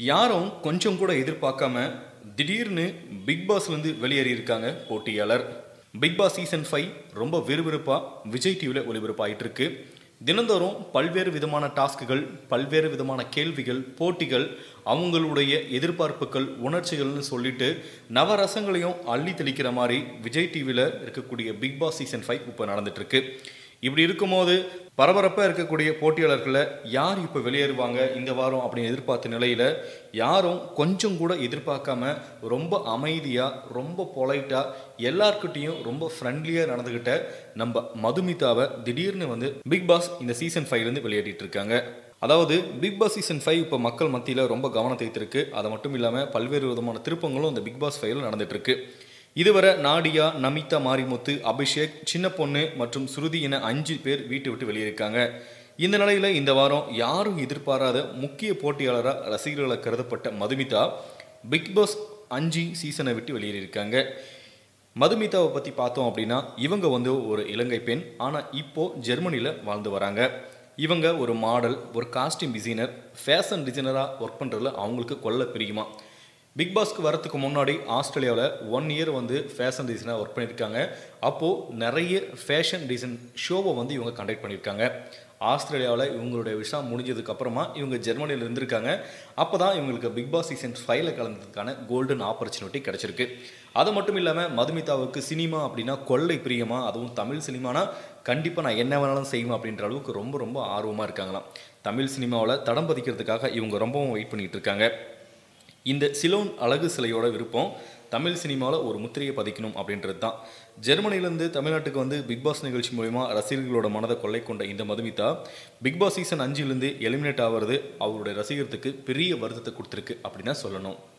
யாரும் கொஞ்சம் கூட எதிர்பார்க்காம திடீர்னு பிக் பாஸ்லேருந்து வெளியேறி இருக்காங்க போட்டியாளர் பிக் பாஸ் சீசன் ஃபைவ் ரொம்ப விறுவிறுப்பாக விஜய் டிவியில் ஒளிபரப்பாயிட்டு இருக்கு தினந்தோறும் பல்வேறு விதமான டாஸ்க்குகள் பல்வேறு விதமான கேள்விகள் போட்டிகள் அவங்களுடைய எதிர்பார்ப்புகள் உணர்ச்சிகள்னு சொல்லிட்டு நவரசங்களையும் அள்ளி தெளிக்கிற மாதிரி விஜய் டிவியில் இருக்கக்கூடிய பிக் பாஸ் சீசன் ஃபைவ் இப்போ நடந்துட்டு இருக்கு இப்படி இருக்கும்போது பரபரப்பாக இருக்கக்கூடிய போட்டியாளர்களை யார் இப்போ வெளியேறுவாங்க இந்த வாரம் அப்படின்னு எதிர்பார்த்த நிலையில் யாரும் கொஞ்சம் கூட எதிர்பார்க்காம ரொம்ப அமைதியாக ரொம்ப பொலைட்டாக எல்லார்கிட்டையும் ரொம்ப ஃப்ரெண்ட்லியாக நடந்துக்கிட்ட நம்ம மதுமிதாவை திடீர்னு வந்து பிக் பாஸ் இந்த சீசன் ஃபைவ்லேருந்து வெளியேறிட்டு இருக்காங்க அதாவது பிக் பாஸ் சீசன் ஃபைவ் இப்போ மக்கள் மத்தியில் ரொம்ப கவனத்தை ஈர்த்திருக்கு அது மட்டும் இல்லாமல் பல்வேறு விதமான திருப்பங்களும் இந்த பிக் பாஸ் ஃபைவ்ல நடந்துட்டு இருக்கு இதுவரை நாடியா நமிதா மாரிமுத்து அபிஷேக் சின்ன பொண்ணு மற்றும் ஸ்ருதி என அஞ்சு பேர் வீட்டை விட்டு வெளியிருக்காங்க இந்த நிலையில் இந்த வாரம் யாரும் எதிர்பாராத முக்கிய போட்டியாளராக ரசிகர்களை கருதப்பட்ட மதுமிதா பிக் பாஸ் அஞ்சு சீசனை விட்டு வெளியேறியிருக்காங்க மதுமிதாவை பற்றி பார்த்தோம் அப்படின்னா இவங்க வந்து ஒரு இலங்கை பெண் ஆனால் இப்போ ஜெர்மனியில் வாழ்ந்து வராங்க இவங்க ஒரு மாடல் ஒரு காஸ்டியூம் டிசைனர் ஃபேஷன் டிசைனராக ஒர்க் பண்ணுறதுல அவங்களுக்கு கொல்ல பிரியுமா பிக் பாஸ்க்கு வரத்துக்கு முன்னாடி ஆஸ்திரேலியாவில் ஒன் இயர் வந்து ஃபேஷன் டிசைனாக ஒர்க் பண்ணியிருக்காங்க அப்போது நிறைய ஃபேஷன் டிசைன் ஷோவை வந்து இவங்க கண்டக்ட் பண்ணியிருக்காங்க ஆஸ்திரேலியாவில் இவங்களுடைய விஷா முடிஞ்சதுக்கு அப்புறமா இவங்க ஜெர்மனியில் இருந்திருக்காங்க அப்போ தான் இவங்களுக்கு பிக் பாஸ் சீசன் ஃபைவ்ல கலந்ததுக்கான கோல்டன் ஆப்பர்ச்சுனிட்டி கிடச்சிருக்கு அது மட்டும் இல்லாமல் மதுமிதாவுக்கு சினிமா அப்படின்னா கொள்ளை பிரியமா அதுவும் தமிழ் சினிமானா கண்டிப்பாக நான் என்ன வேணாலும் செய்வேன் அப்படின்ற அளவுக்கு ரொம்ப ரொம்ப ஆர்வமாக இருக்காங்களாம் தமிழ் சினிமாவில் தடம் பதிக்கிறதுக்காக இவங்க ரொம்பவும் வெயிட் பண்ணிட்டு இருக்காங்க இந்த சிலோன் அழகு சிலையோட விருப்பம் தமிழ் சினிமாவில் ஒரு முத்திரையை பதிக்கணும் அப்படின்றது தான் ஜெர்மனிலேருந்து தமிழ்நாட்டுக்கு வந்து பிக் பாஸ் நிகழ்ச்சி மூலிமா ரசிகர்களோட மனதை கொள்ளை கொண்ட இந்த மதுமிதா பிக் பாஸ் சீசன் அஞ்சுலேருந்து எலிமினேட் ஆகிறது அவருடைய ரசிகர்களுக்கு பெரிய வருத்தத்தை கொடுத்துருக்கு அப்படின்னு தான் சொல்லணும்